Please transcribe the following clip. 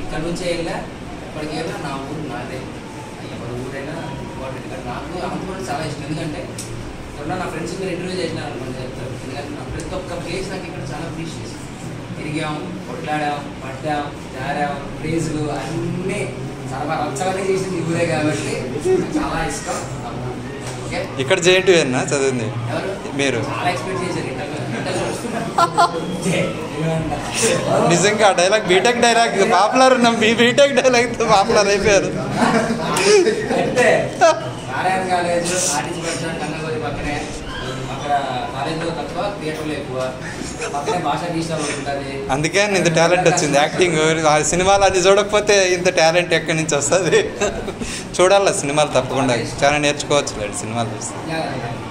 ఇక్కడ నుంచి వెళ్ళా ఎక్కడికి వెళ్ళా నా ఊరు నాదే ఎవరి ఊరైనా ఇంపార్టెంట్ కానీ నాకు అనంతపురం చాలా ఇష్టం ఎందుకంటే ఇక్కడ నా ఫ్రెండ్స్ మీరు ఇంటర్వ్యూ చేసినారు అనుకోండి చెప్తారు ఎందుకంటే నా ప్రతి ఒక్క ప్లేస్ నాకు ఇక్కడ చాలా ప్రీషియస్ తిరిగాం కొట్లాడాం పడ్డాం జారాం ప్లేసులు అన్నీ చాలా రచ్చగానే చేసింది ఈ ఊరే కాబట్టి నాకు చాలా ఇష్టం నా ఊరు. ఓకే ఇక్కడ జేఎన్టీ అన్నా చదివింది ఎవరు మీరు చాలా ఎక్స్పెక్ట్ చేశారు ఇంటర్వ్యూ నిజంగా ఆ డైలాగ్ బీటెక్ డైలాగ్ పాపులర్ ఉన్నాం మీ బీటెక్ డైలాగ్ పాపులర్ అయిపోయారు అంటే Narayana college RTC bus stand గంగగోరి పక్కనే అక్కడ కాలేజీలో తక్కువ థియేటర్లో ఎక్కువ పక్కనే భాషా డిజిటల్ ఉంటుంది అందుకే ఇంత టాలెంట్ వచ్చింది యాక్టింగ్ ఆ సినిమాలు అది చూడకపోతే ఇంత టాలెంట్ ఎక్కడి నుంచి వస్తుంది చూడాలి సినిమాలు తప్పకుండా చాలా నేర్చుకోవచ్చు సినిమాలు చూస్తే ఇలా